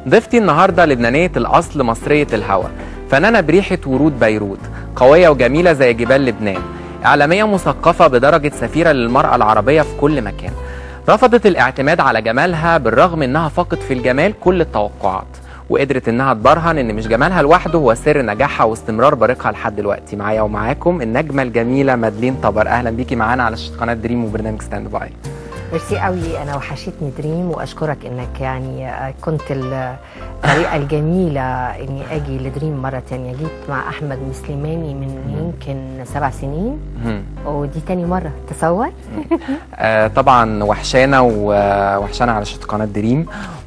ضيفتي النهارده لبنانيه الاصل مصريه الهوى فنانه بريحه ورود بيروت قويه وجميله زي جبال لبنان اعلاميه مثقفه بدرجه سفيره للمراه العربيه في كل مكان رفضت الاعتماد على جمالها بالرغم انها فقدت في الجمال كل التوقعات وقدرت انها تبرهن ان مش جمالها لوحده هو سر نجاحها واستمرار بريقها لحد دلوقتي معايا ومعاكم النجمه الجميله مادلين طبر اهلا بيكي معانا على شاشة قناه دريم وبرنامج ستاند باي ميرسي قوي انا وحشتني دريم واشكرك انك يعني كنت الطريقه الجميله اني اجي لدريم مره تانية جيت مع احمد مسلماني من يمكن سبع سنين مهم. ودي تاني مره تصور آه طبعا وحشانه ووحشانه على شاشة قناه دريم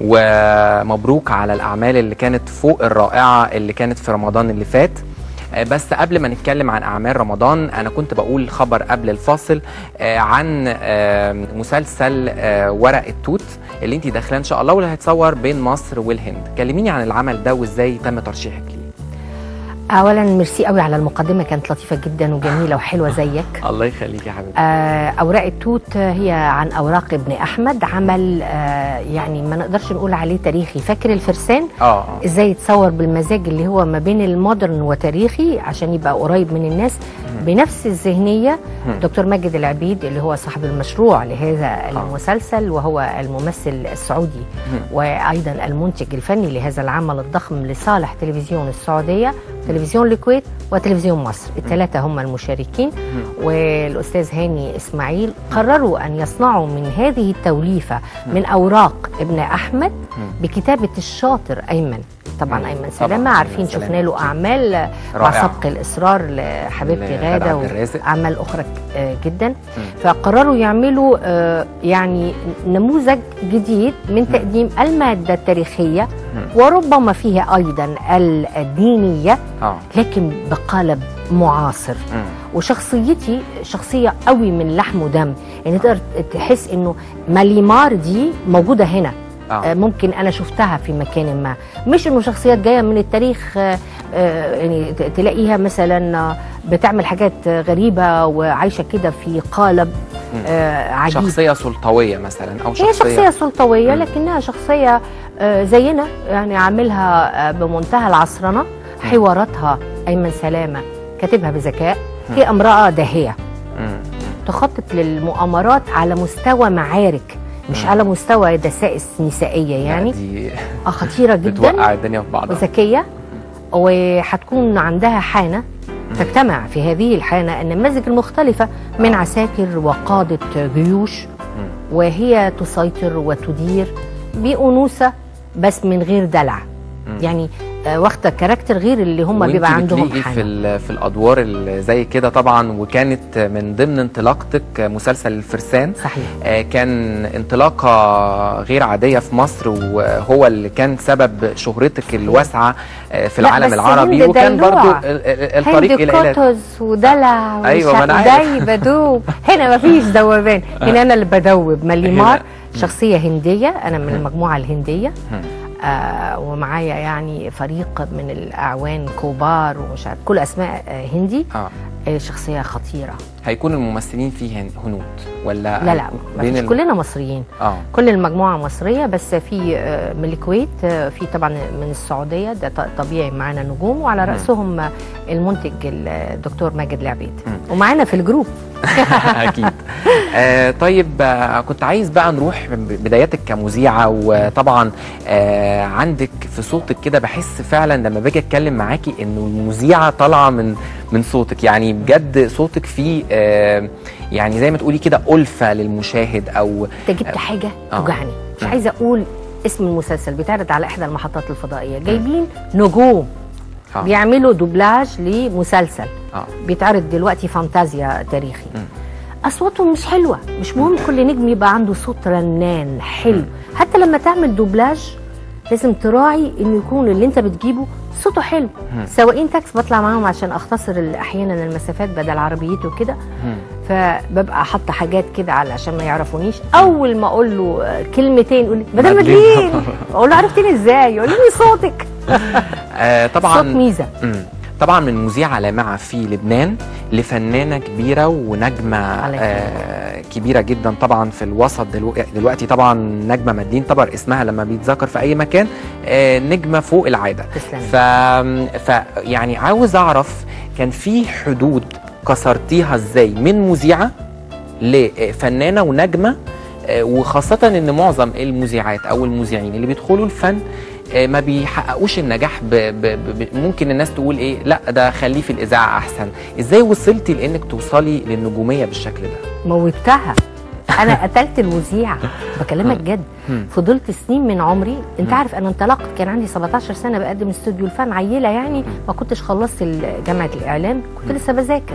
ومبروك على الاعمال اللي كانت فوق الرائعه اللي كانت في رمضان اللي فات آه، بس قبل ما نتكلم عن اعمال رمضان انا كنت بقول خبر قبل الفاصل آه، عن آه، مسلسل آه، ورق التوت اللي انت داخلاه ان شاء الله واللي هيتصور بين مصر والهند كلميني عن العمل ده وازاي تم ترشيحك ليه اولا ميرسي قوي على المقدمه كانت لطيفه جدا وجميله وحلوه زيك الله يخليك يا حبيبتي آه، اوراق التوت هي عن اوراق ابن احمد عمل آه، يعني ما نقدرش نقول عليه تاريخي فاكر الفرسان اه اه ازاي يتصور بالمزاج اللي هو ما بين المودرن وتاريخي عشان يبقى قريب من الناس بنفس الذهنيه مم. دكتور ماجد العبيد اللي هو صاحب المشروع لهذا المسلسل وهو الممثل السعودي وايضا المنتج الفني لهذا العمل الضخم لصالح تلفزيون السعوديه تلفزيون الكويت وتلفزيون مصر الثلاثه هم المشاركين والاستاذ هاني اسماعيل قرروا ان يصنعوا من هذه التوليفه من اوراق ابن احمد بكتابه الشاطر ايمن طبعا مم. ايمن طبعاً، سلامه أيمن عارفين سلامة. شفنا له اعمال مع رائعة. سبق الاصرار لحبيبتي لغادة غاده عبد الرازق. واعمال اخرى آه، جدا فقرروا يعملوا آه، يعني نموذج جديد من تقديم الماده التاريخيه وربما فيها ايضا الدينيه اه لكن بقالب معاصر مم. وشخصيتي شخصيه قوي من لحم ودم يعني تقدر تحس انه ماليمار دي موجوده هنا آه. آه، ممكن انا شفتها في مكان ما مش انه شخصيات جايه من التاريخ آه، آه، يعني ت- تلاقيها مثلا آه، بتعمل حاجات آه، غريبه وعايشه كده في قالب آه، عجيب شخصيه سلطويه مثلا او شخصيه هي شخصية سلطوية مم. لكنها شخصية آه، زينا يعني عاملها آه، بمنتهى العصرنة حواراتها أيمن سلامة كاتبها بذكاء هي امرأة داهية مم. تخطط للمؤامرات على مستوى معارك مش مم. على مستوى دسائس نسائية لا، يعني دي آه، خطيرة جدا بتوقع الدنيا في بعضها وذكية وهتكون عندها حانة تجتمع في هذه الحانة النماذج المختلفة من عساكر وقادة جيوش وهي تسيطر وتدير بأنوثة بس من غير دلع يعني آه، واخده كاركتر غير اللي هم وانتي بيبقى عندهم بتليقي في حاجه ال- في الادوار اللي زي كده طبعا وكانت من ضمن انطلاقتك مسلسل الفرسان صحيح آه، كان انطلاقه غير عاديه في مصر وهو اللي كان سبب شهرتك الواسعه آه، في لا، العالم بس العربي هند وكان دلوع. برضو ال- ال- الطريق هند الى الى كوتوز ودلع أيوة، ما أنا وشا- عارف. داي بدوب هنا مفيش ذوبان هنا انا اللي بدوب مليمار شخصيه هنديه انا من المجموعه الهنديه آه ومعايا يعني فريق من الاعوان كبار ومش عارف كل اسماء آه هندي اه آه شخصيه خطيره هيكون الممثلين فيه هن- هنود ولا لا لا بين مفيش ال- كلنا مصريين اه كل المجموعة مصرية بس في آه، من الكويت آه، في طبعا من السعودية ده ط- طبيعي معانا نجوم وعلى رأسهم آه، المنتج الدكتور ماجد العبيد ومعانا في الجروب اكيد آه طيب آه كنت عايز بقى نروح ب- بداياتك كمذيعه وطبعا آه عندك في صوتك كده بحس فعلا لما باجي اتكلم معاكي انه المذيعه طالعه من من صوتك يعني بجد صوتك فيه آه يعني زي ما تقولي كده ألفة للمشاهد او انت جبت حاجة آه. توجعني مش مم. عايزة أقول اسم المسلسل بيتعرض على إحدى المحطات الفضائية جايبين نجوم آه. بيعملوا دوبلاج لمسلسل اه بيتعرض دلوقتي فانتازيا تاريخي مم. اصواتهم مش حلوه مش مهم كل نجم يبقى عنده صوت رنان حلو حتى لما تعمل دوبلاج لازم تراعي انه يكون اللي انت بتجيبه صوته حلو سواقين تاكس بطلع معاهم عشان اختصر ال- احيانا المسافات بدل عربيتي وكده مم. فببقى حاطه حاجات كده على عشان ما يعرفونيش اول ما اقول له آه، كلمتين يقول لي مدام مدلين. مدلين اقول له عرفتني ازاي يقول لي صوتك آه صوت طبعا ميزه مم. طبعا من مذيعه لامعه في لبنان لفنانه كبيره ونجمه الله يخليك. آه كبيره جدا طبعا في الوسط دلو... دلوقتي طبعا نجمه مدين طبعا اسمها لما بيتذكر في اي مكان آه، نجمه فوق العاده تسلم ف... ف يعني عاوز اعرف كان في حدود كسرتيها ازاي من مذيعه لفنانه ونجمه آه، وخاصه ان معظم المذيعات او المذيعين اللي بيدخلوا الفن آه، ما بيحققوش النجاح ب... ب... ب... ممكن الناس تقول ايه لا ده خليه في الاذاعه احسن ازاي وصلتي لانك توصلي للنجوميه بالشكل ده موتها انا قتلت المذيعه بكلمك جد مم. فضلت سنين من عمري انت مم. عارف انا انطلقت كان عندي 17 سنه بقدم استوديو الفن عيله يعني ما كنتش خلصت ال- جامعه الاعلام كنت لسه بذاكر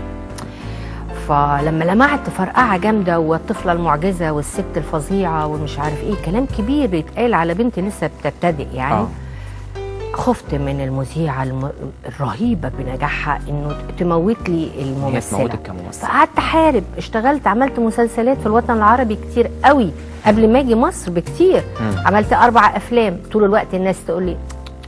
فلما لمعت فرقعه جامده والطفله المعجزه والست الفظيعه ومش عارف ايه كلام كبير بيتقال على بنت لسه بتبتدئ يعني آه. خفت من المذيعه الم... الرهيبه بنجاحها انه تموت لي هي الممثله تموتك كممثل فقعدت احارب اشتغلت عملت مسلسلات في الوطن العربي كتير قوي قبل ما اجي مصر بكتير مم. عملت اربع افلام طول الوقت الناس تقول لي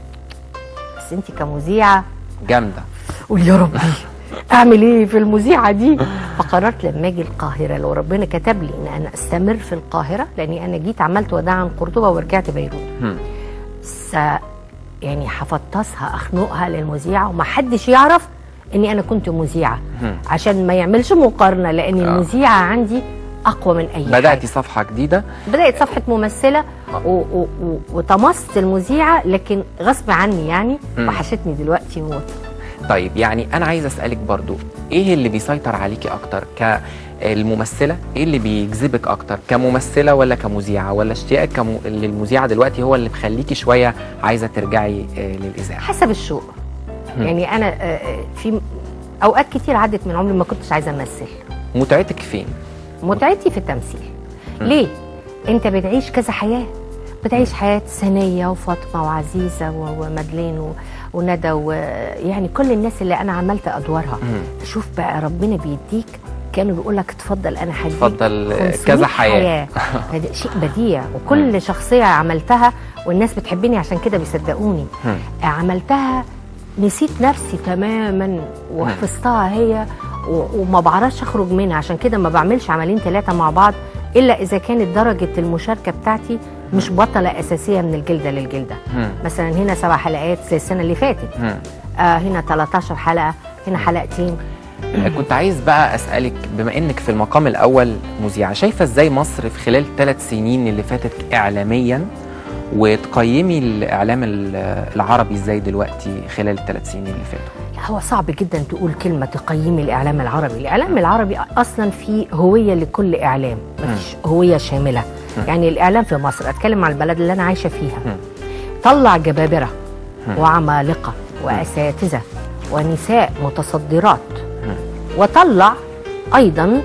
بس انت كمذيعه جامده قول يا ربي اعمل ايه في المذيعه دي فقررت لما اجي القاهره لو ربنا كتب لي ان انا استمر في القاهره لاني انا جيت عملت وداع عن قرطبه ورجعت بيروت مم. س يعني هفطسها اخنقها للمذيعه ومحدش يعرف اني انا كنت مذيعه مم. عشان ما يعملش مقارنه لان آه. المذيعه عندي اقوى من اي بداتي حاجه صفحه جديده بدات صفحه ممثله و- و- و- وطمست المذيعه لكن غصب عني يعني مم. وحشتني دلوقتي موت طيب يعني انا عايز اسالك برضو ايه اللي بيسيطر عليكي اكتر كالممثله ايه اللي بيجذبك اكتر كممثله ولا كمذيعه ولا اشتياقك كم... للمذيعه دلوقتي هو اللي مخليكي شويه عايزه ترجعي آه، للاذاعه حسب الشوق مم. يعني انا آه، آه، في اوقات كتير عدت من عمري ما كنتش عايزه امثل متعتك فين متعتي في التمثيل مم. ليه انت بتعيش كذا حياه بتعيش حياه سنيه وفاطمه وعزيزه و- ومدلين و- وندى ويعني كل الناس اللي انا عملت ادوارها مم. شوف بقى ربنا بيديك كانوا بيقول لك اتفضل انا هديك اتفضل، 500 كذا حياة. فده شيء بديع وكل شخصيه عملتها والناس بتحبني عشان كده بيصدقوني مم. عملتها نسيت نفسي تماما وحفظتها هي و- وما بعرفش اخرج منها عشان كده ما بعملش عملين ثلاثه مع بعض الا اذا كانت درجه المشاركه بتاعتي مش بطله اساسيه من الجلده للجلده مم. مثلا هنا سبع حلقات زي السنه اللي فاتت مم. آه هنا 13 حلقه هنا حلقتين كنت عايز بقى اسالك بما انك في المقام الاول مذيعه شايفه ازاي مصر في خلال ثلاث سنين اللي فاتت اعلاميا وتقيمي الاعلام ال- العربي ازاي دلوقتي خلال الثلاث سنين اللي فاتوا لا هو صعب جدا تقول كلمة تقيمي الإعلام العربي الإعلام العربي أصلا فيه هوية لكل إعلام مفيش هوية شاملة يعني الإعلام في مصر أتكلم عن البلد اللي أنا عايشة فيها مم. طلع جبابرة مم. وعمالقة وأساتذة ونساء متصدرات وطلع أيضا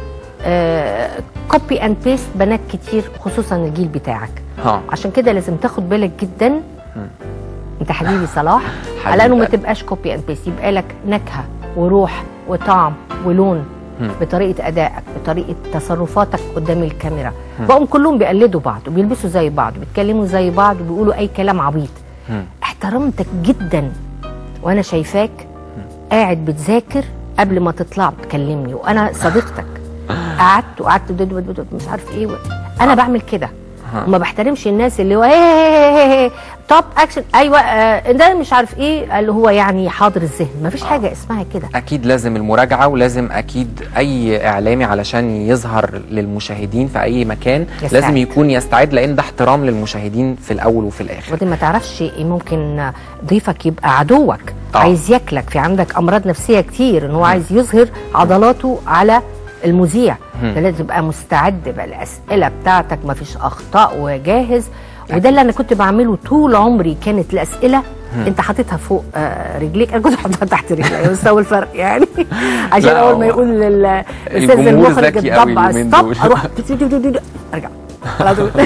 كوبي أند بيست بنات كتير خصوصا الجيل بتاعك ها عشان كده لازم تاخد بالك جدا مم. انت حبيبي صلاح حبيب على انه ما قلبي. تبقاش كوبي اند بيست يبقى لك نكهه وروح وطعم ولون مم. بطريقه ادائك بطريقه تصرفاتك قدام الكاميرا مم. بقوا كلهم بيقلدوا بعض وبيلبسوا زي بعض وبيتكلموا زي بعض وبيقولوا اي كلام عبيط مم. احترمتك جدا وانا شايفاك قاعد بتذاكر قبل ما تطلع بتكلمني وانا صديقتك قعدت وقعدت دد- دد- دد- مش عارف ايه و- انا بعمل كده ها. وما بحترمش الناس اللي هو هي توب اكشن ايوه آه، ده مش عارف ايه اللي هو يعني حاضر الذهن ما فيش حاجه اسمها كده اكيد لازم المراجعه ولازم اكيد اي اعلامي علشان يظهر للمشاهدين في اي مكان يستعد. لازم يكون يستعد لان ده احترام للمشاهدين في الاول وفي الاخر وبعدين ما تعرفش إيه ممكن ضيفك يبقى عدوك آه. عايز ياكلك في عندك امراض نفسيه كتير ان هو عايز يظهر عضلاته على المذيع مم. فلازم تبقى مستعد بقى الاسئله بتاعتك ما فيش اخطاء وجاهز وده اللي انا كنت بعمله طول عمري كانت الاسئله انت حاططها فوق آه، رجليك انا كنت حاططها تحت رجلي بس هو الفرق يعني عشان لا، اول ما هو يقول للاستاذ الجمهور المخرج ذكي قوي الضبع اليومين ستوب دول. اروح ارجع على طول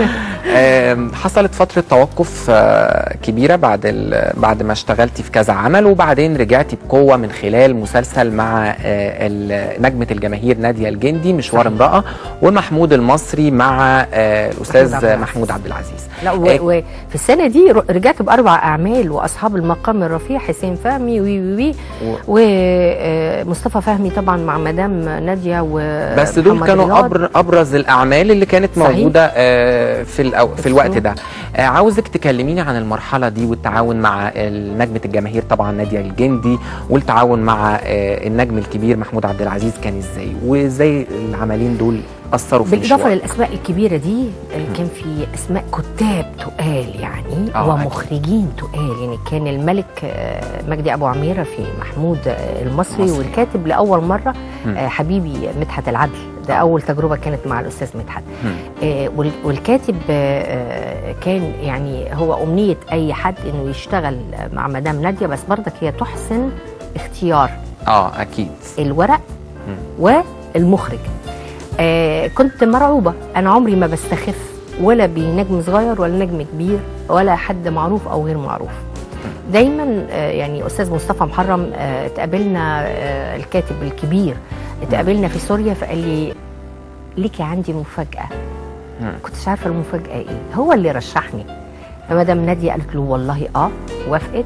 آم، حصلت فترة توقف آه، كبيرة بعد ال- بعد ما اشتغلتي في كذا عمل وبعدين رجعتي بقوة من خلال مسلسل مع آه، ال- نجمة الجماهير نادية الجندي مشوار صحيح. امرأة ومحمود المصري مع آه، محمود عبد الأستاذ العزيز. محمود عبد العزيز لا و- إيه. وفي السنه دي ر- رجعت باربع اعمال واصحاب المقام الرفيع حسين فهمي وي وي وي و- ومصطفى فهمي طبعا مع مدام ناديه و بس دول كانوا أبر أبرز الأعمال اللي كانت صحيح. موجودة آه، في الأو في الوقت السنة. ده آه، عاوزك تكلميني عن المرحلة دي والتعاون مع ال- نجمة الجماهير طبعا نادية الجندي والتعاون مع آه، النجم الكبير محمود عبد العزيز كان ازاي وازاي العملين دول أثروا في بالاضافه المشوار للاسماء الكبيره دي آه، كان في اسماء كتاب تقال يعني آه، ومخرجين تقال يعني كان الملك آه، مجدي ابو عميره في محمود آه، المصري المصري. والكاتب لاول مره مم. آه، حبيبي مدحت العدل ده آه. اول تجربه كانت مع الاستاذ مدحت مم. آه، وال- والكاتب آه، آه، كان يعني هو أمنية أي حد إنه يشتغل مع مدام نادية بس برضك هي تحسن اختيار اه اكيد الورق مم. والمخرج آه، كنت مرعوبة أنا عمري ما بستخف ولا بنجم صغير ولا نجم كبير ولا حد معروف أو غير معروف دايما آه، يعني أستاذ مصطفى محرم آه، اتقابلنا آه، الكاتب الكبير اتقابلنا في سوريا فقال لي ليكي عندي مفاجأة مم. كنتش عارفه المفاجاه ايه هو اللي رشحني فمدام ناديه قالت له والله اه وافقت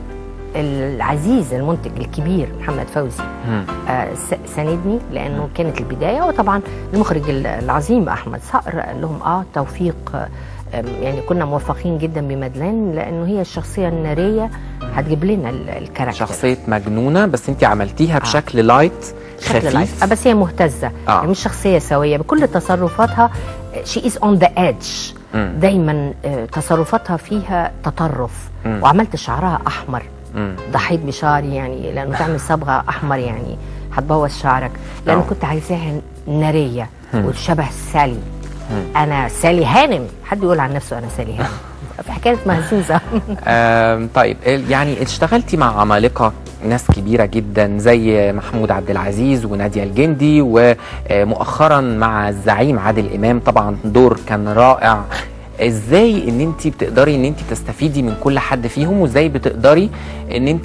العزيز المنتج الكبير محمد فوزي مم. آه س- ساندني لانه كانت البدايه وطبعا المخرج ال- العظيم احمد صقر قال لهم اه توفيق آه، آم، يعني كنا موفقين جدا بمدلان لانه هي الشخصيه الناريه هتجيب لنا ال- الكاركتر شخصية مجنونة بس انت عملتيها آه. بشكل لايت شكل لايف خفيف آه، بس هي مهتزه آه. يعني مش شخصيه سويه بكل تصرفاتها شي از اون ذا ايدج مم. دايما آه، تصرفاتها فيها تطرف مم. وعملت شعرها احمر مم. ضحيت بشعري يعني لانه تعمل صبغه احمر يعني هتبوظ شعرك لانه آه. كنت عايزاها ناريه مم. وشبه سالي انا سالي هانم حد يقول عن نفسه انا سالي هانم في حكايه مهزوزه آم، طيب ال- يعني اشتغلتي مع عمالقة ناس كبيرة جدا زي محمود عبد العزيز ونادية الجندي ومؤخرا مع الزعيم عادل إمام طبعا دور كان رائع ازاي ان انت بتقدري ان انت تستفيدي من كل حد فيهم وازاي بتقدري ان انت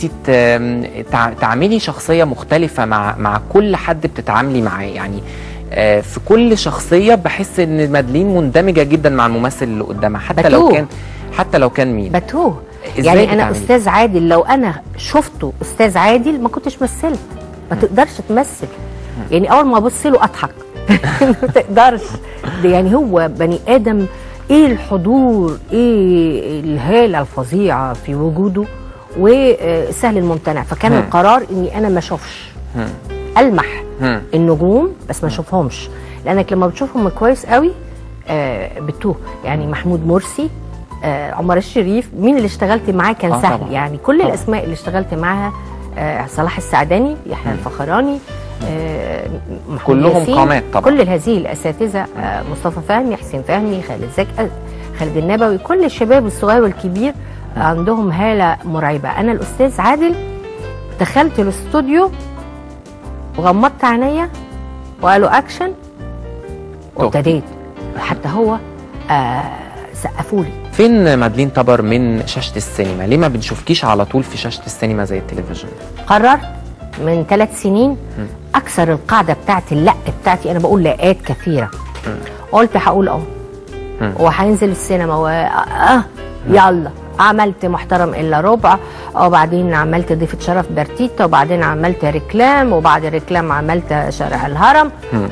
تعملي شخصية مختلفة مع مع كل حد بتتعاملي معاه يعني آه، في كل شخصية بحس ان مادلين مندمجة جدا مع الممثل اللي قدامها حتى لو بتوه. كان حتى لو كان مين بتوه إزاي يعني انا بتعملي؟ استاذ عادل لو انا شفته استاذ عادل ما كنتش مثلت ما تقدرش تمثل يعني اول ما ابص له اضحك ما تقدرش ده يعني هو بني ادم ايه الحضور ايه الهاله الفظيعه في وجوده وسهل الممتنع فكان مم. القرار اني انا ما اشوفش مم. المح مم. النجوم بس ما اشوفهمش لانك لما بتشوفهم كويس قوي آه بتوه يعني محمود مرسي آه عمر الشريف مين اللي اشتغلت معاه كان آه سهل طبعاً. يعني كل طبعاً. الاسماء اللي اشتغلت معاها آه صلاح السعداني يحيى مم. الفخراني آه محمود كلهم ياسين، قامات طبعاً. كل هذه الاساتذه آه مصطفى فهمي حسين فهمي خالد زكي آه، خالد النبوي كل الشباب الصغير والكبير عندهم هاله مرعبه انا الاستاذ عادل دخلت الاستوديو وغمضت عينيا وقالوا اكشن وابتديت حتى هو آه سقفوا لي فين مادلين طبر من شاشة السينما ليه ما بنشوفكيش على طول في شاشة السينما زي التلفزيون قررت من ثلاث سنين اكسر القاعده بتاعت اللق بتاعتي انا بقول لقات كثيره قلت هقول اه مم. وهنزل السينما و اه يلا عملت محترم الا ربع وبعدين عملت ضيفة شرف بارتيتا وبعدين عملت ريكلام وبعد ريكلام عملت شارع الهرم مم.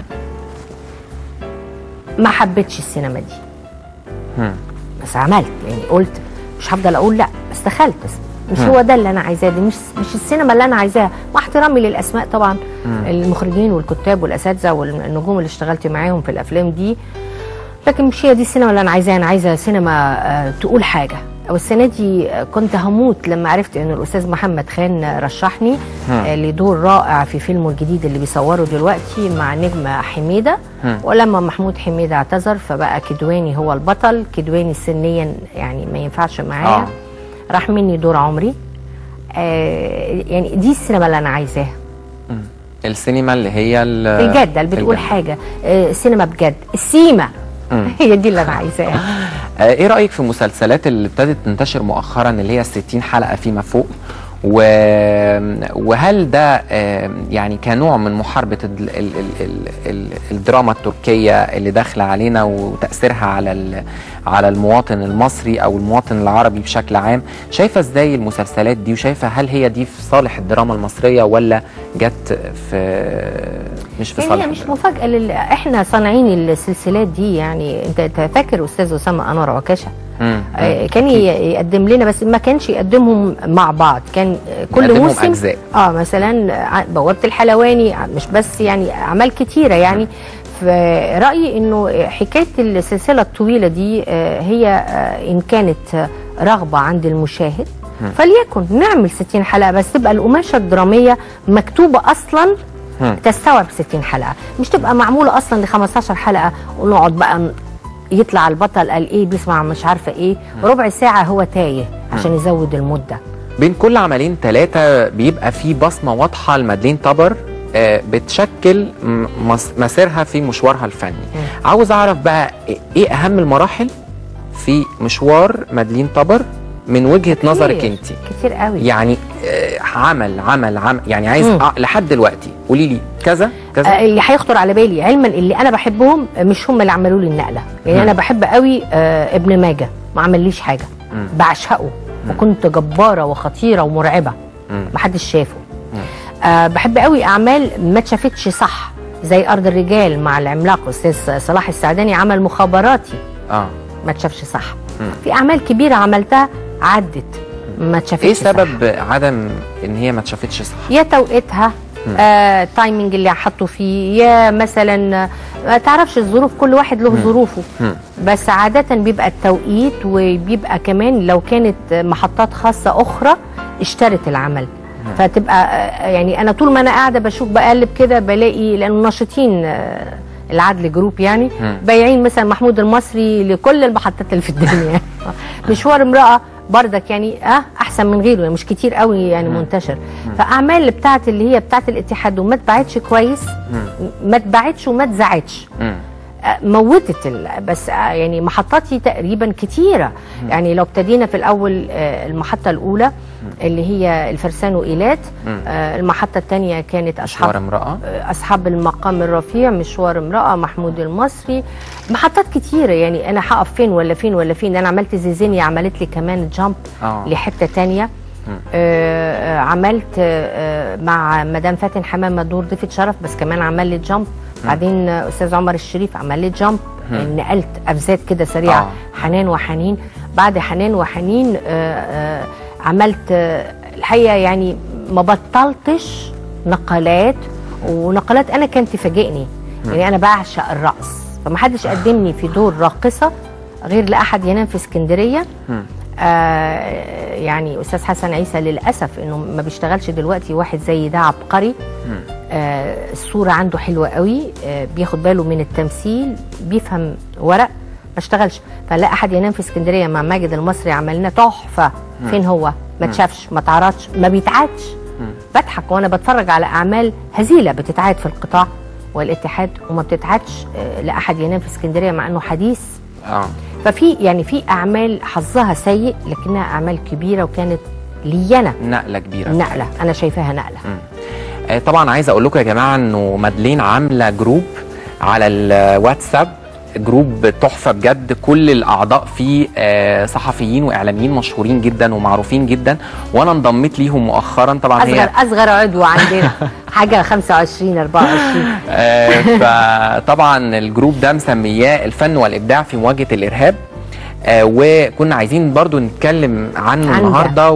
ما حبيتش السينما دي مم. بس عملت يعني قلت مش هفضل اقول لا بس دخلت بس مش مم. هو ده اللي انا عايزاه دي مش مش السينما اللي انا عايزاها مع احترامي للاسماء طبعا مم. المخرجين والكتاب والاساتذه والنجوم اللي اشتغلت معاهم في الافلام دي لكن مش هي دي السينما اللي انا عايزاها انا عايزه سينما آه، تقول حاجه والسنه دي آه، كنت هموت لما عرفت ان الاستاذ محمد خان رشحني آه، لدور رائع في فيلمه الجديد اللي بيصوره دلوقتي مع نجم حميده مم. ولما محمود حميده اعتذر فبقى كدواني هو البطل كدواني سنيا يعني ما ينفعش معايا آه. راح مني دور عمري آه يعني دي السينما اللي انا عايزاها السينما اللي هي ال- الجد اللي بتقول الجد. حاجه آه سينما بجد السيما مم. هي دي اللي انا عايزاها آه، ايه رايك في المسلسلات اللي ابتدت تنتشر مؤخرا اللي هي 60 حلقه فيما فوق و... وهل ده آه، يعني كنوع من محاربه ال... ال... ال... ال... ال... الدراما التركيه اللي داخله علينا وتاثيرها على ال... على المواطن المصري او المواطن العربي بشكل عام شايفه ازاي المسلسلات دي وشايفه هل هي دي في صالح الدراما المصريه ولا جت في مش في يعني صالح هي مش الدراما؟ مفاجاه لل... احنا صانعين السلسلات دي يعني انت أنت فاكر استاذ اسامه انور عكاشه مم. آه، كان ي- يقدم لنا بس ما كانش يقدمهم مع بعض كان آه، كل يقدمهم موسم أجزاء. اه مثلا ع- بوابه الحلواني ع- مش بس يعني اعمال كتيره يعني فرايي انه حكايه السلسله الطويله دي آه، هي آه، ان كانت آه، رغبه عند المشاهد فليكن نعمل 60 حلقه بس تبقى القماشه الدراميه مكتوبه اصلا مم. تستوعب 60 حلقه مش تبقى معموله اصلا ل 15 حلقه ونقعد بقى ن- يطلع البطل قال ايه بيسمع مش عارفه ايه ربع ساعه هو تايه عشان يزود المده بين كل عملين ثلاثة بيبقى في بصمة واضحة لمادلين طبر آه، بتشكل م- مس- مسيرها في مشوارها الفني عاوز أعرف بقى ايه أهم المراحل في مشوار مادلين طبر من وجهة نظرك كتير- انت كتير قوي يعني آه، عمل عمل عمل يعني عايز مم. أ- لحد دلوقتي قولي لي كذا كذا آه، اللي هيخطر على بالي علما اللي انا بحبهم آه، مش هم اللي عملوا لي النقله يعني مم. انا بحب قوي آه، ابن ماجه ما عمليش حاجه مم. بعشقه وكنت جباره وخطيره ومرعبه مم. محدش شافه آه بحب قوي اعمال ما اتشافتش صح زي ارض الرجال مع العملاق استاذ صلاح السعداني عمل مخابراتي اه ما اتشافش صح مم. في اعمال كبيره عملتها عدت ما اتشافتش ايه صح. سبب عدم ان هي ما اتشافتش صح يا توقيتها آه تايمنج اللي حطوا فيه يا مثلا آه، ما تعرفش الظروف كل واحد له ظروفه مم. بس عادة بيبقى التوقيت وبيبقى كمان لو كانت محطات خاصة أخرى اشترت العمل فتبقى آه، يعني أنا طول ما أنا قاعدة بشوف بقلب كده بلاقي لأنه ناشطين آه، العدل جروب يعني مم. بايعين مثلا محمود المصري لكل المحطات اللي في الدنيا مشوار امرأة بردك يعني اه احسن من غيره يعني مش كتير قوي يعني منتشر فاعمال اللي بتاعت اللي هي بتاعت الاتحاد وما اتباعتش كويس ما اتباعتش وما اتذاعتش مم. آه، موتت ال... بس آه، يعني محطاتي تقريبا كتيره يعني لو ابتدينا في الاول آه، المحطه الاولى اللي هي الفرسان وايلات مم. آه، المحطه الثانيه كانت مشوار اصحاب امرأة آه، اصحاب المقام الرفيع مشوار امراه محمود المصري محطات كتيره يعني انا هقف فين ولا فين ولا فين انا عملت زيزينيا عملت لي كمان جامب اه لحته تانية آه آه، عملت آه آه، مع مدام فاتن حمامه دور ضيفه شرف بس كمان عمل لي جامب بعدين آه، استاذ عمر الشريف عمل لي جامب نقلت افزات كده سريعه آه. حنان وحنين بعد حنان وحنين آه آه عملت آه الحقيقه يعني ما بطلتش نقلات ونقلات انا كانت تفاجئني يعني انا بعشق الرقص فما حدش قدمني في دور راقصه غير لاحد ينام في اسكندريه مم. آه يعني استاذ حسن عيسى للاسف انه ما بيشتغلش دلوقتي واحد زي ده عبقري مم. آه الصوره عنده حلوه قوي آه بياخد باله من التمثيل بيفهم ورق ما اشتغلش فلا احد ينام في اسكندريه مع ماجد المصري عملنا تحفه فين هو ما اتشافش ما اتعرضش ما بيتعادش بضحك وانا بتفرج على اعمال هزيله بتتعاد في القطاع والاتحاد وما بتتعادش آه، لاحد ينام في اسكندريه مع انه حديث اه ففي يعني في اعمال حظها سيء لكنها اعمال كبيره وكانت لي انا نقلة كبيرة نقله انا شايفاها نقله آه، طبعا عايز اقول لكم يا جماعه انه مادلين عامله جروب على الواتساب جروب تحفه بجد كل الاعضاء فيه آه، صحفيين واعلاميين مشهورين جدا ومعروفين جدا وانا انضميت ليهم مؤخرا طبعا اصغر هي اصغر عضو عندنا حاجه 25 24 آه، فطبعا الجروب ده مسمياه الفن والابداع في مواجهه الارهاب آه، وكنا عايزين برضو نتكلم عنه عن ده. النهارده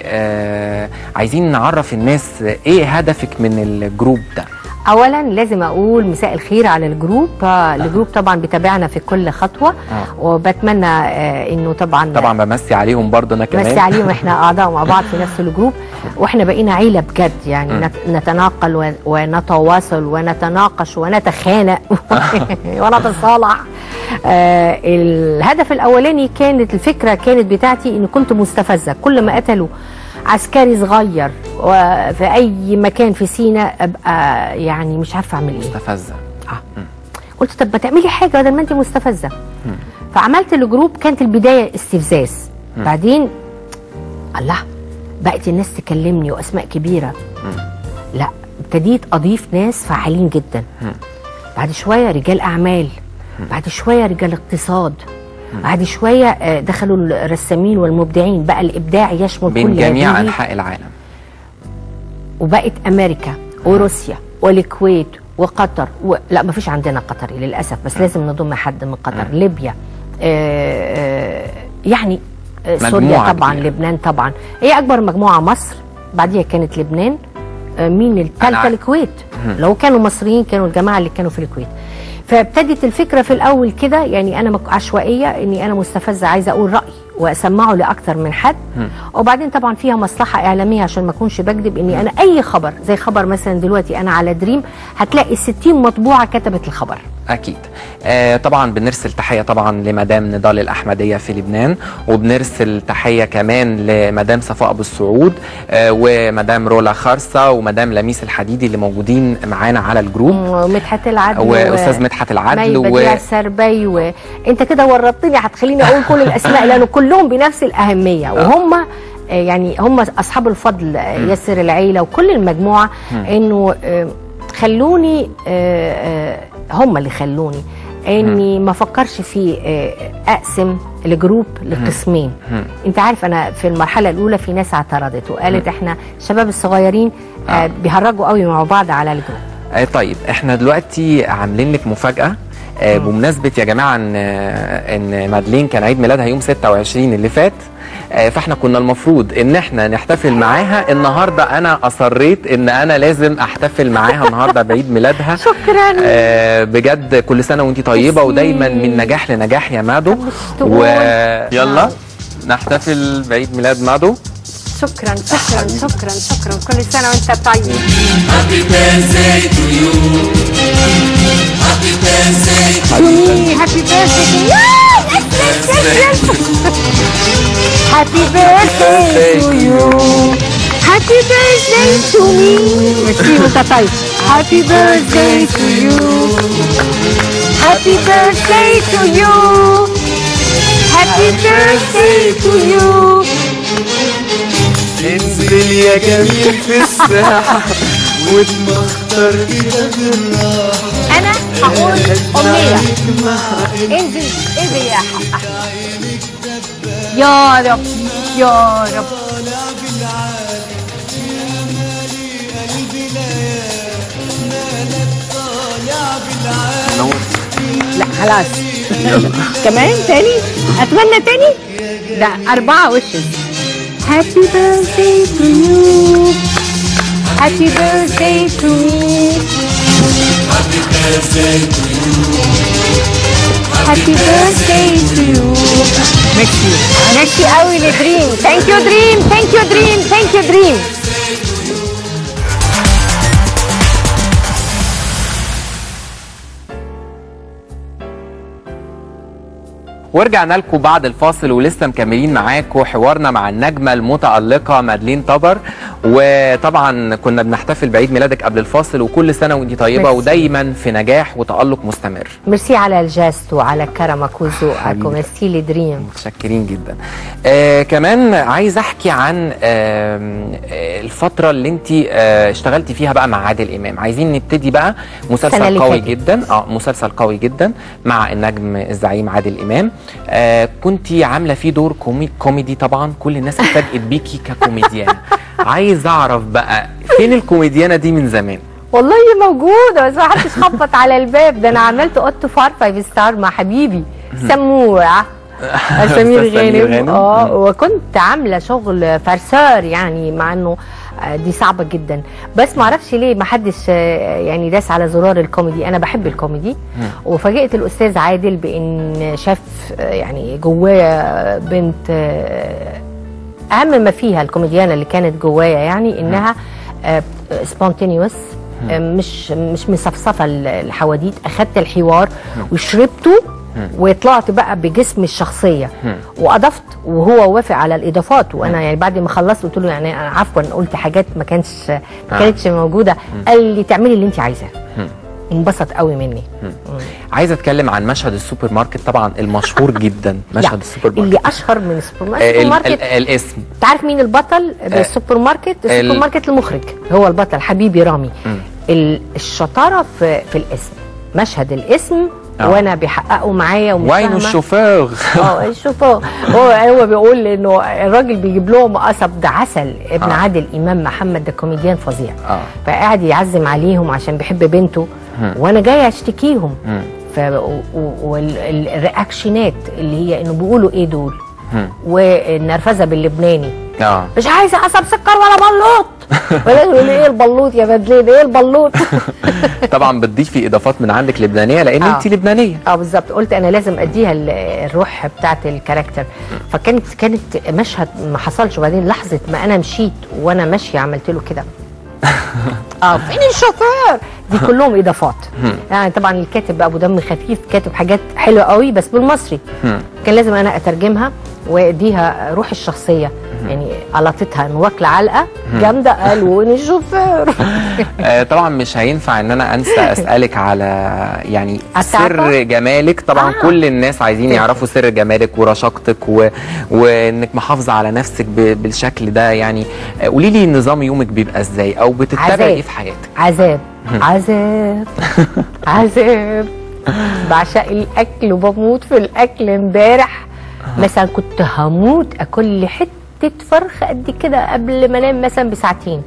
وعايزين نعرف الناس ايه هدفك من الجروب ده اولا لازم اقول مساء الخير على الجروب آه، الجروب طبعا بيتابعنا في كل خطوه آه. وبتمنى آه، انه طبعا طبعا بمسي عليهم برضو انا كمان ميرسي عليهم احنا اعضاء مع بعض في نفس الجروب واحنا بقينا عيله بجد يعني نت- نتناقل و- ونتواصل ونتناقش ونتخانق ونتصالح آه الهدف الاولاني كانت الفكره كانت بتاعتي ان كنت مستفزه كل ما قتلوا عسكري صغير وفي اي مكان في سينا ابقى يعني مش عارفه اعمل ايه مستفزه قلت طب ما تعملي حاجه بدل ما انت مستفزه فعملت الجروب كانت البدايه استفزاز بعدين الله بقت الناس تكلمني واسماء كبيره لا ابتديت اضيف ناس فعالين جدا بعد شويه رجال اعمال بعد شويه رجال اقتصاد بعد شويه آه، دخلوا الرسامين والمبدعين بقى الابداع يشمل بين كل جميع هذه انحاء العالم وبقت امريكا وروسيا والكويت وقطر و... لا ما فيش عندنا قطري للاسف بس لازم نضم حد من قطر ليبيا آه آه يعني آه سوريا مجموعة طبعا كبيرة. لبنان طبعا هي اكبر مجموعه مصر بعديها كانت لبنان آه مين الثالثه أنا- الكويت لو كانوا مصريين كانوا الجماعه اللي كانوا في الكويت فابتدت الفكره في الاول كده يعني انا مك- عشوائيه اني انا مستفزه عايزه اقول رايي واسمعه لاكثر من حد وبعدين طبعا فيها مصلحه اعلاميه عشان ما اكونش بكذب اني انا اي خبر زي خبر مثلا دلوقتي انا على دريم هتلاقي 60 مطبوعه كتبت الخبر اكيد آه طبعا بنرسل تحيه طبعا لمدام نضال الاحمديه في لبنان وبنرسل تحيه كمان لمدام صفاء ابو السعود آه ومدام رولا خرصه ومدام لميس الحديدي اللي موجودين معانا على الجروب ومدحت العدل واستاذ مدحت العدل و... و... بديع السربي وانت كده ورطتني هتخليني اقول كل الاسماء لانه كلهم بنفس الاهميه وهم آه، يعني هم اصحاب الفضل آه، ياسر العيله وكل المجموعه انه آه، خلوني آه، آه، هم اللي خلوني اني ما افكرش في آه، اقسم الجروب لقسمين انت عارف انا في المرحله الاولى في ناس اعترضت وقالت احنا الشباب الصغيرين آه، بيهرجوا قوي مع بعض على الجروب آه طيب احنا دلوقتي عاملين لك مفاجاه آه بمناسبه يا جماعه ان آه، ان مادلين كان عيد ميلادها يوم 26 اللي فات آه، فاحنا كنا المفروض ان احنا نحتفل معاها النهارده انا اصريت ان انا لازم احتفل معاها النهارده بعيد ميلادها شكراً. آه بجد كل سنه وانت طيبه ميرسي. ودايما من نجاح لنجاح يا مادو تقول. ويلا نحتفل بعيد ميلاد مادو شكرا شكرا شكرا شكرا كل سنه وانت طيب هابي بيرثدي هابي بيرثدي تو يو هابي بيرثدي تو مي ميرسي وانت طيب هابي بيرثدي تو يو هابي بيرثدي تو يو هابي بيرثدي تو يو انزل يا جميل في الساحه واتمخطر كده بالراحه انا هقول امنيه انزل ايه يا حق يا رب يا رب لا خلاص كمان تاني اتمنى تاني ده اربعه وشز هابي بيرثدي تو يو هابي بيرثدي تو مي هابي بيرثداي تو يو ميرسي ميرسي قوي لدريم ثانك يو دريم ثانك يو دريم ثانك يو دريم ورجعنا لكم بعد الفاصل ولسه مكملين معاكم حوارنا مع النجمه المتالقه مادلين طبر وطبعا كنا بنحتفل بعيد ميلادك قبل الفاصل وكل سنه وانت طيبه ميرسي. ودايما في نجاح وتالق مستمر ميرسي على الجاست وعلى كرمك وذوقك حبيبي. وميرسي لدريم متشكرين جدا آه كمان عايز احكي عن آم، آه الفتره اللي انت آه اشتغلتي فيها بقى مع عادل امام عايزين نبتدي بقى السنة مسلسل اللي قوي فاتت. جدا اه مسلسل قوي جدا مع النجم الزعيم عادل امام آه كنت عامله فيه دور كومي كوميدي طبعا كل الناس اتفاجئت بيكي ككوميديانه عايز اعرف بقى فين الكوميديانه دي من زمان والله موجودة بس ما حدش خبط على الباب ده أنا عملت أوضة فار فايف ستار مع حبيبي سموع سمير سمير غانم غانم. اه مم. وكنت عاملة شغل فرسار يعني مع إنه آه، دي صعبة جدا بس ما اعرفش ليه ما حدش آه، يعني داس على زرار الكوميدي انا بحب الكوميدي وفاجئت الاستاذ عادل بان شاف آه، يعني جوايا بنت آه، اهم ما فيها الكوميديانه اللي كانت جوايا يعني انها سبونتينيوس مش مش مصفصفه ال- الحواديت اخدت الحوار وشربته وطلعت بقى بجسم الشخصيه واضفت وهو وافق على الاضافات وانا يعني بعد ما خلصت قلت له يعني انا عفوا قلت حاجات ما كانش ما كانتش موجوده قال لي تعملي اللي انت عايزاه انبسط قوي مني عايز اتكلم عن مشهد السوبر ماركت طبعا المشهور جدا مشهد لا، السوبر اللي ماركت اشهر من السوبر ماركت آه، السوبر ال- ماركت ال- الاسم انت عارف مين البطل بالسوبر ماركت السوبر ال- ماركت المخرج هو البطل حبيبي رامي مم. ال- الشطاره في في الاسم مشهد الاسم آه. وانا بيحققوا معايا ومش وين فاهمة. الشوفير اه شوفوا هو هو بيقول انه الراجل بيجيب لهم قصب ده عسل ابن آه. عادل امام محمد ده كوميديان فظيع اه فقاعد يعزم عليهم عشان بيحب بنته مم. وانا جايه اشتكيهم مم. ف والرياكشنات اللي هي انه بيقولوا ايه دول مم. والنرفزه باللبناني اه مش عايزه قصب سكر ولا بلوط ولا يقول لي ايه البلوط يا بدلين ايه البلوط طبعا بتضيفي اضافات من عندك لبنانيه لان آه. انت لبنانيه اه بالظبط قلت انا لازم اديها ال- الروح بتاعت الكاركتر فكانت كانت مشهد ما حصلش وبعدين لحظه ما انا مشيت وانا ماشيه عملت له كده اه فين الشوفير دي كلهم اضافات يعني طبعا الكاتب بقى ابو دم خفيف كاتب حاجات حلوه قوي بس بالمصري مم. كان لازم انا اترجمها واديها روح الشخصيه يعني قلطتها انه واكله علقه جامده قال وين الشوفير آه طبعا مش هينفع ان انا انسى اسالك على يعني التعاطف؟ سر جمالك طبعا آه. كل الناس عايزين يعرفوا سر جمالك ورشاقتك و... وانك محافظه على نفسك ب... بالشكل ده يعني آه، قولي لي نظام يومك بيبقى ازاي او بتتبعي عذاب. ايه في حياتك عذاب عذاب عذاب بعشق الاكل وبموت في الاكل امبارح مثلا كنت هموت اكل لي حته فرخه قد كده قبل ما انام مثلا بساعتين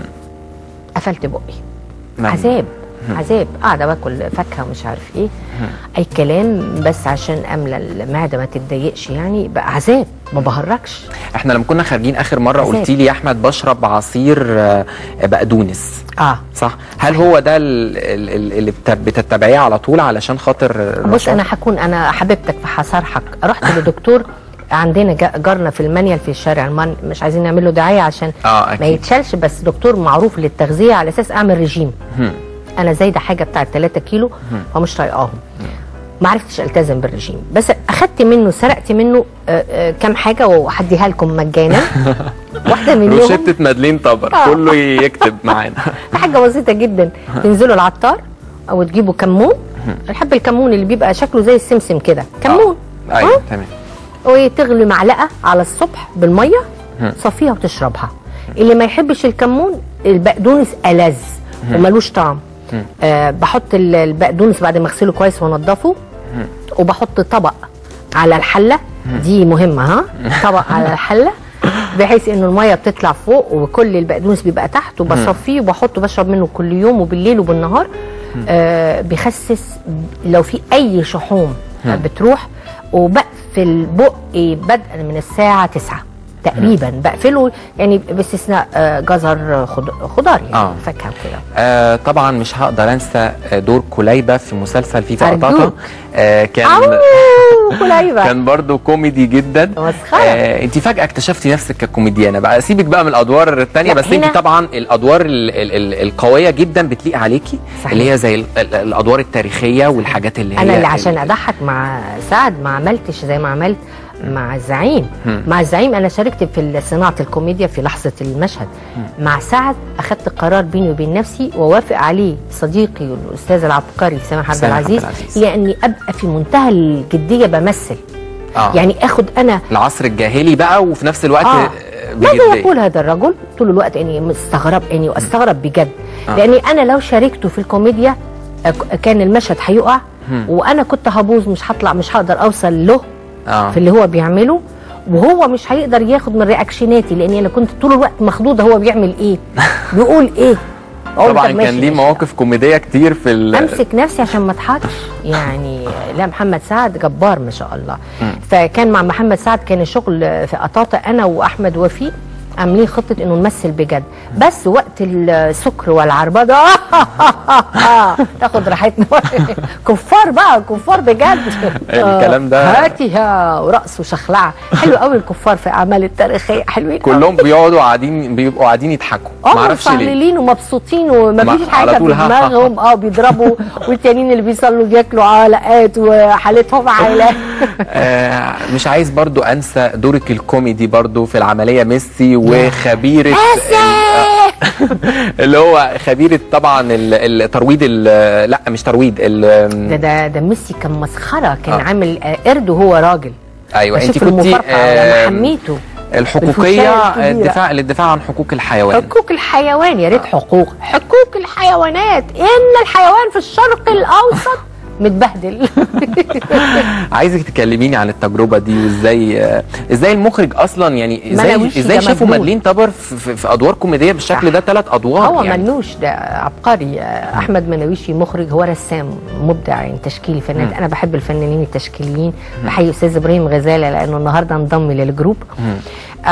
قفلت بقي نعم. عذاب عذاب قاعده باكل فاكهه ومش عارف ايه اي كلام بس عشان املى المعده ما تتضايقش يعني بقى عذاب ما بهرجش احنا لما كنا خارجين اخر مره عذاب. قلتي لي يا احمد بشرب عصير آه، بقدونس اه صح هل هو ده ال- ال- ال- اللي بت- بتتبعيه على طول علشان خاطر بص الرشاقة؟ انا هكون انا حبيبتك فهصارحك رحت لدكتور عندنا جا- جارنا في المنيل في الشارع المان مش عايزين نعمل له دعايه عشان اه ما اكيد يتشالش بس دكتور معروف للتغذيه على اساس اعمل رجيم هم. انا زايده حاجه بتاعت 3 كيلو فمش طايقاهم ما عرفتش التزم بالرجيم بس اخدت منه سرقت منه آه، آه، كام حاجه وهديها لكم مجانا واحده منهم روشتة مدلين طبر آه. كله يكتب معانا حاجه بسيطه جدا تنزلوا العطار او تجيبوا كمون الحب الكمون اللي بيبقى شكله زي السمسم كده كمون آه. ايوه تمام وتغلي معلقه على الصبح بالميه تصفيها وتشربها اللي ما يحبش الكمون البقدونس ألذ وملوش طعم آه بحط ال- البقدونس بعد ما اغسله كويس وانضفه وبحط طبق على الحله دي مهمه ها طبق على الحله بحيث انه الميه بتطلع فوق وكل البقدونس بيبقى تحت وبصفيه وبحطه بشرب منه كل يوم وبالليل وبالنهار آه بيخسس لو في اي شحوم آه بتروح وبقفل بقي بدءا من الساعه 9 تقريبا بقفله يعني باستثناء آه، جزر خض- خضار يعني آه. فاكهه وكده آه طبعا مش هقدر انسى آه، دور كليبه في مسلسل فيفا أرجوك. قطاطا آه كان أوه، كليبه كان برضو كوميدي جدا مسخرة. آه انت فجاه اكتشفتي نفسك ككوميديانه بقى سيبك بقى من الادوار التانية لا، بس هنا- انت طبعا الادوار ال ال ال القويه جدا بتليق عليكي صحيح. اللي هي زي ال ال الادوار التاريخيه والحاجات اللي هي انا اللي عشان ال- اضحك مع سعد ما عملتش زي ما عملت مع الزعيم مم. مع الزعيم انا شاركت في صناعه الكوميديا في لحظه المشهد مع سعد اخذت قرار بيني وبين نفسي ووافق عليه صديقي الاستاذ العبقري سامح عبد سامح عبد العزيز العزيز. لاني ابقى في منتهى الجديه بمثل آه. يعني اخد انا العصر الجاهلي بقى وفي نفس الوقت آه. آه. ماذا بجدية. يقول هذا الرجل طول الوقت اني مستغرب اني واستغرب بجد آه. لاني انا لو شاركته في الكوميديا أك- كان المشهد هيقع وانا كنت هبوظ مش هطلع مش هقدر اوصل له اه في اللي هو بيعمله وهو مش هيقدر ياخد من رياكشناتي لاني انا كنت طول الوقت مخضوضه هو بيعمل ايه بيقول ايه أقول طبعا طب كان ماشي ليه ماشي. مواقف كوميديه كتير في ال... امسك نفسي عشان ما اضحكش يعني لا محمد سعد جبار ما شاء الله فكان مع محمد سعد كان الشغل في قطاطا انا واحمد وفيق عاملين خطه انه نمثل بجد بس وقت السكر والعربده تاخد راحتنا كفار بقى كفار بجد الكلام ده- هاتيها ورقص وشخلعه حلو قوي الكفار في الاعمال التاريخيه حلوين قوي. كلهم بيقعدوا قاعدين بيبقوا قاعدين يضحكوا اه معرفش ليه مفعللين ومبسوطين ومفيش ما- حاجه على في طول ها- ها- ها. دماغهم اه بيضربوا والتانيين اللي بيصلوا بياكلوا علقات وحالتهم عائلات آه مش عايز برضو انسى دورك الكوميدي برضو في العمليه ميسي وخبيره ال- اللي هو خبير طبعا ال- الترويض ال- لا مش ترويض ال- ده ده ده ميسي كان مسخره كان آه. آه. عامل آه، قرد وهو راجل ايوه انت بشوف كنت المفارقه لما حميته الحقوقيه الفشاية الكبيرة. الدفاع للدفاع عن حقوق الحيوان حقوق الحيوان يا ريت حقوق حقوق الحيوانات ان الحيوان في الشرق الاوسط متبهدل عايزك تكلميني عن التجربه دي وازاي آه، ازاي المخرج اصلا يعني ازاي مناويشي ازاي ده شافوا مجنون. مادلين طبر في, في, في ادوار كوميديه بالشكل صح. ده ثلاث ادوار هو يعني منوش ده عبقري آه، احمد مناويشي مخرج هو رسام مبدع يعني تشكيلي فنان انا بحب الفنانين التشكيليين بحيي استاذ ابراهيم غزاله لانه النهارده انضم للجروب آه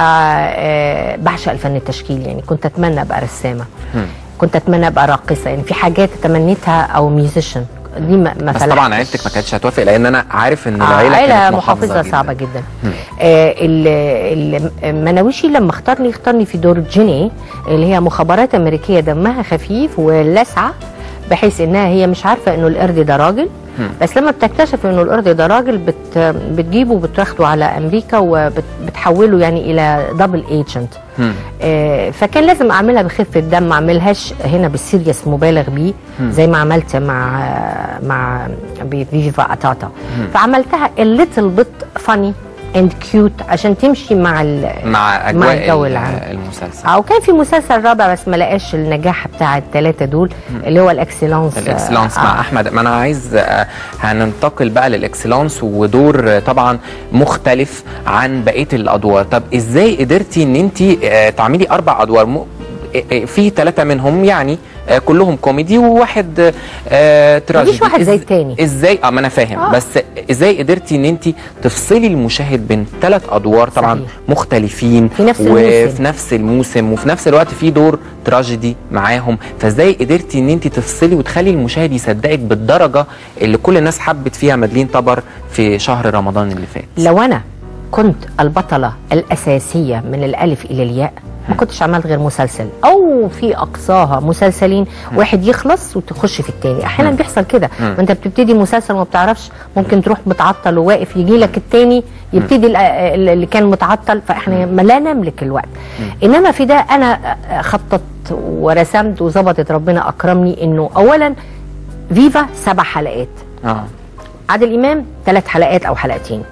آه بعشق الفن التشكيلي يعني كنت اتمنى ابقى رسامه كنت اتمنى ابقى راقصه يعني في حاجات تمنيتها او ميوزيشن دي ما ما بس فلحتش. طبعا عيلتك ما كانتش هتوافق لان انا عارف ان آه، العيله عيلة كانت محافظة محافظه صعبة جدا آه ال- ال- مناويشي لما اختارني اختارني في دور جيني اللي هي مخابرات أمريكية دمها خفيف ولاسعة بحيث انها هي مش عارفة انه القرد ده راجل بس لما بتكتشف انه القرد ده راجل بت بتجيبه وبتاخده على امريكا وبتحوله يعني الى دبل ايجنت مم. آه، فكان لازم اعملها بخفه دم ما اعملهاش هنا بالسيريس مبالغ بيه زي ما عملت مع مع بفيفا اتاتا فعملتها الليتل بت فاني اند كيوت عشان تمشي مع ال- مع اجواء الجو ال- العام المسلسل او كان في مسلسل رابع بس ما لقاش النجاح بتاع الثلاثه دول اللي هو الاكسلانس الاكسلانس مع احمد ما انا عايز آه، هننتقل بقى للاكسلانس ودور آه، طبعا مختلف عن بقيه الادوار طب ازاي قدرتي ان انت تعملي اربع ادوار م... آه، آه، في ثلاثه منهم يعني آه، كلهم كوميدي وواحد آه تراجيدي مفيش واحد زي إز- التاني. ازاي اه ما انا فاهم آه. بس ازاي قدرتي ان انت تفصلي المشاهد بين ثلاث ادوار طبعا صحيح. مختلفين في نفس وفي الموسم. نفس الموسم وفي نفس الوقت في دور تراجيدي معاهم فازاي قدرتي ان انت تفصلي وتخلي المشاهد يصدقك بالدرجه اللي كل الناس حبت فيها مدلين طبر في شهر رمضان اللي فات لو انا كنت البطله الاساسيه من الالف الى الياء ما كنتش عملت غير مسلسل او في اقصاها مسلسلين واحد يخلص وتخش في التاني احيانا بيحصل كده ما انت بتبتدي مسلسل وما بتعرفش ممكن تروح متعطل وواقف يجي لك التاني يبتدي ال- ال- اللي كان متعطل فاحنا ما لا نملك الوقت انما في ده انا خططت ورسمت وظبطت ربنا اكرمني انه اولا فيفا سبع حلقات اه عادل امام ثلاث حلقات او حلقتين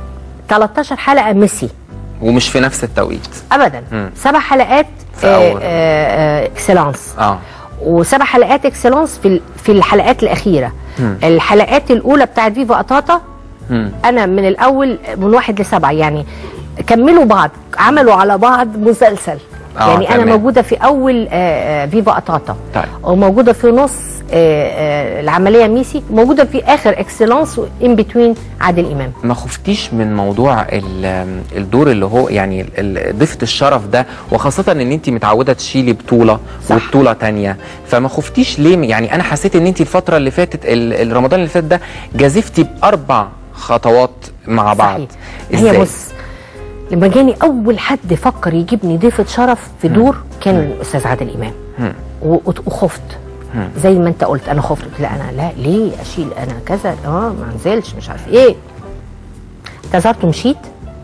13 حلقه ميسي ومش في نفس التوقيت ابدا مم. سبع حلقات في آه، أول. آه، آه، اكسلانس اه وسبع حلقات اكسلانس في ال- في الحلقات الاخيره مم. الحلقات الاولى بتاعت فيفا قطاطا مم. انا من الاول من واحد لسبعه يعني كملوا بعض عملوا على بعض مسلسل آه، يعني انا تمام. موجوده في اول آه، آه، فيفا قطاطا طيب. وموجوده في نص آه، آه، العمليه ميسي موجوده في اخر اكسلانس ان بتوين عادل امام ما خفتيش من موضوع ال- الدور اللي هو يعني ال- ال- ضيفة الشرف ده وخاصة ان انت متعودة تشيلي بطولة صح. وبطولة تانية فما خفتيش ليه يعني انا حسيت ان انت الفترة اللي فاتت ال- الرمضان اللي فات ده جازفتي باربع خطوات مع بعض صحيح هي بص لما جاني اول حد فكر يجيبني ضيفه شرف في دور كان الاستاذ عادل امام مم. و- وخفت مم. زي ما انت قلت انا خفت قلت لا انا لا ليه اشيل انا كذا اه ما انزلش مش عارف ايه اعتذرت ومشيت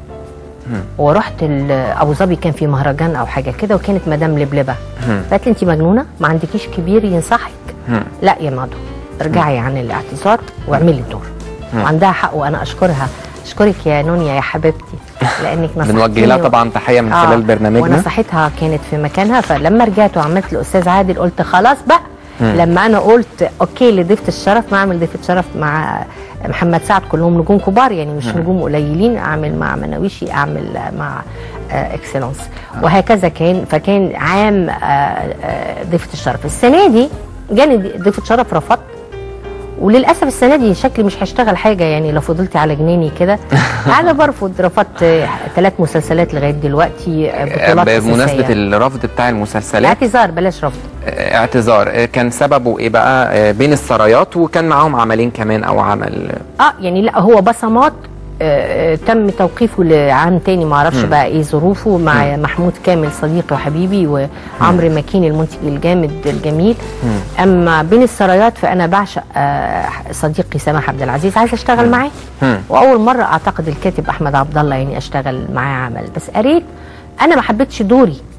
ورحت ال- ابو ظبي كان في مهرجان او حاجه كده وكانت مدام لبلبه مم. فقالت لي انت مجنونه ما عندكيش كبير ينصحك مم. لا يا مادو ارجعي عن الاعتذار واعملي الدور وعندها حق وانا اشكرها اشكرك يا نونيا يا حبيبتي لانك نصحتيني بنوجه لها و- طبعا تحية من آه، خلال برنامجنا ونصيحتها كانت في مكانها فلما رجعت وعملت الاستاذ عادل قلت خلاص بقى لما انا قلت اوكي لضيفه الشرف ما اعمل ضيفه شرف مع محمد سعد كلهم نجوم كبار يعني مش نجوم قليلين اعمل مع مناويشي اعمل مع آه، اكسلانس وهكذا كان فكان عام آه، آه، ضيفه الشرف السنه دي جاني ضيفه شرف رفضت وللاسف السنه دي شكلي مش هشتغل حاجه يعني لو فضلت على جنيني كده انا برفض رفضت ثلاث مسلسلات لغايه دلوقتي آه، بطولات بمناسبة أساسية. الرفض بتاع المسلسلات اعتذار بلاش رفض آه، اعتذار آه، كان سببه ايه بقى آه، بين السرايات وكان معاهم عملين كمان او عمل اه يعني لا هو بصمات آه، آه، تم توقيفه لعام تاني ما اعرفش بقى ايه ظروفه مع محمود كامل صديقي وحبيبي وعمرو مكين المنتج الجامد الجميل اما بين السرايات فانا بعشق آه، صديقي سامح عبد العزيز عايزه اشتغل معاه مم. واول مره اعتقد الكاتب احمد عبد الله يعني اشتغل معاه عمل بس قريت انا ما حبيتش دوري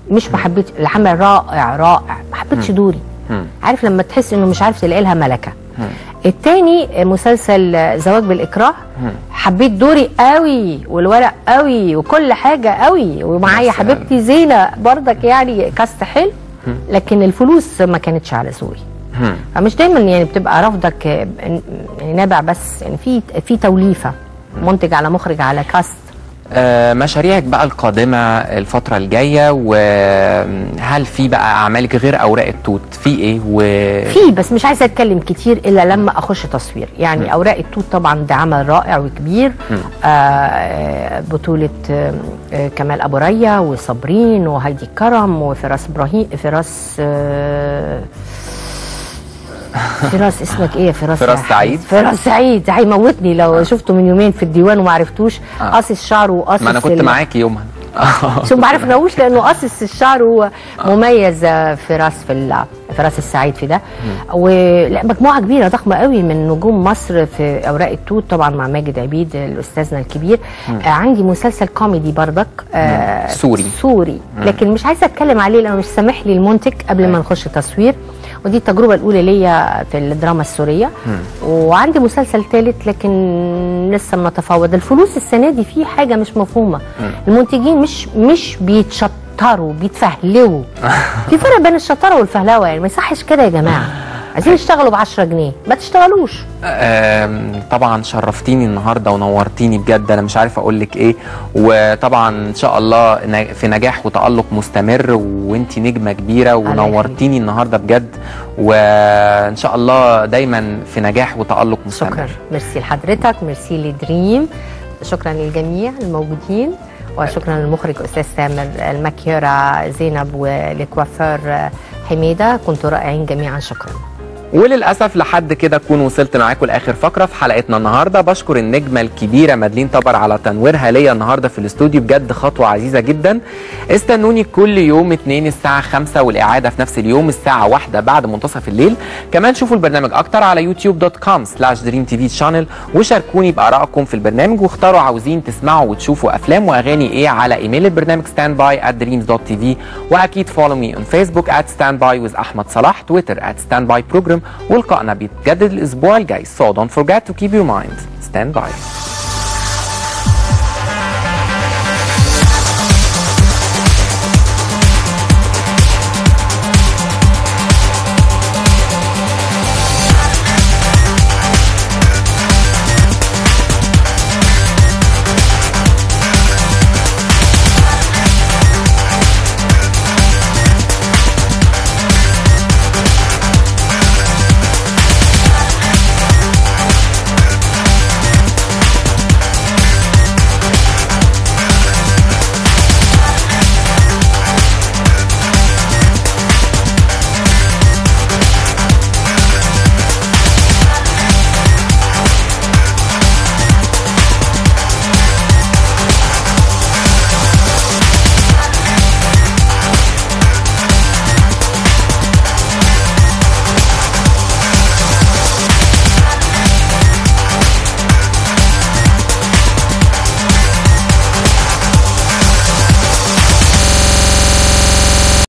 مش ما حبيتش العمل رائع رائع ما حبيتش دوري مم. عارف لما تحس انه مش عارف تلاقي لها ملكه التاني مسلسل زواج بالاكراه حبيت دوري قوي والورق قوي وكل حاجه قوي ومعايا يا سلام. حبيبتي زينه برضك يعني كاست حلو لكن الفلوس ما كانتش على ذوقي مم. فمش دايما يعني بتبقى رفضك آه، يعني نابع بس يعني في في توليفه منتج على مخرج على كاست آه، مشاريعك بقى القادمة الفترة الجاية وهل في بقى أعمالك غير أوراق التوت في إيه و... في بس مش عايزه اتكلم كتير الا لما اخش تصوير يعني اوراق التوت طبعا ده عمل رائع وكبير آه بطوله آه آه، كمال ابو ريا وصابرين وهايدي كرم وفراس ابراهيم فراس آه فراس اسمك ايه يا فراس فراس يا سعيد. حبيبي؟ فراس سعيد هيموتني لو شفته من يومين في الديوان وما عرفتوش آه. قاصص شعره وقاصص ما أنا كنت ال- معاكي يومها شو ما عرفناهوش لانه قصص الشعر هو مميز آه، في راس في ال- في راس السعيد في ده ومجموعه كبيره ضخمه قوي من نجوم مصر في اوراق التوت طبعا مع ماجد عبيد الاستاذنا الكبير آه عندي مسلسل كوميدي بردك آه سوري. سوري لكن مش عايزه اتكلم عليه لانه مش سامح لي المنتج قبل ما نخش تصوير ودي التجربه الاولى ليا في الدراما السوريه وعندي مسلسل ثالث لكن لسه بنتفاوض الفلوس السنه دي في حاجه مش مفهومه المنتجين مش مش بيتشطروا بيتفهلوا في فرق بين الشطاره والفهلوه يعني ما يصحش كده يا جماعه عايزين يشتغلوا ب 10 جنيه ما تشتغلوش آم، طبعا شرفتيني النهارده ونورتيني بجد انا مش عارف اقول لك ايه وطبعا ان شاء الله ن- في نجاح وتالق مستمر وانتي نجمه كبيره ونورتيني النهارده بجد وان شاء الله دايما في نجاح وتالق مستمر شكرا ميرسي لحضرتك ميرسي لدريم شكرا للجميع الموجودين وشكرا للمخرج استاذ سامر المكيرة زينب والكوافير حميده كنتوا رائعين جميعا شكرا وللاسف لحد كده اكون وصلت معاكم لاخر فقره في حلقتنا النهارده بشكر النجمه الكبيره مدلين طبر على تنويرها ليا النهارده في الاستوديو بجد خطوه عزيزه جدا استنوني كل يوم اتنين الساعه 5 والاعاده في نفس اليوم الساعه واحدة بعد منتصف الليل كمان شوفوا البرنامج اكتر على يوتيوب دوت كوم سلاش دريم تي في شانل وشاركوني بارائكم في البرنامج واختاروا عاوزين تسمعوا وتشوفوا افلام واغاني ايه على ايميل البرنامج ستاند باي at dreams.tv واكيد فولو مي اون فيسبوك at standby with احمد صلاح تويتر at standby program ولقائنا بيتجدد الاسبوع الجاي so don't forget to keep your mind stand by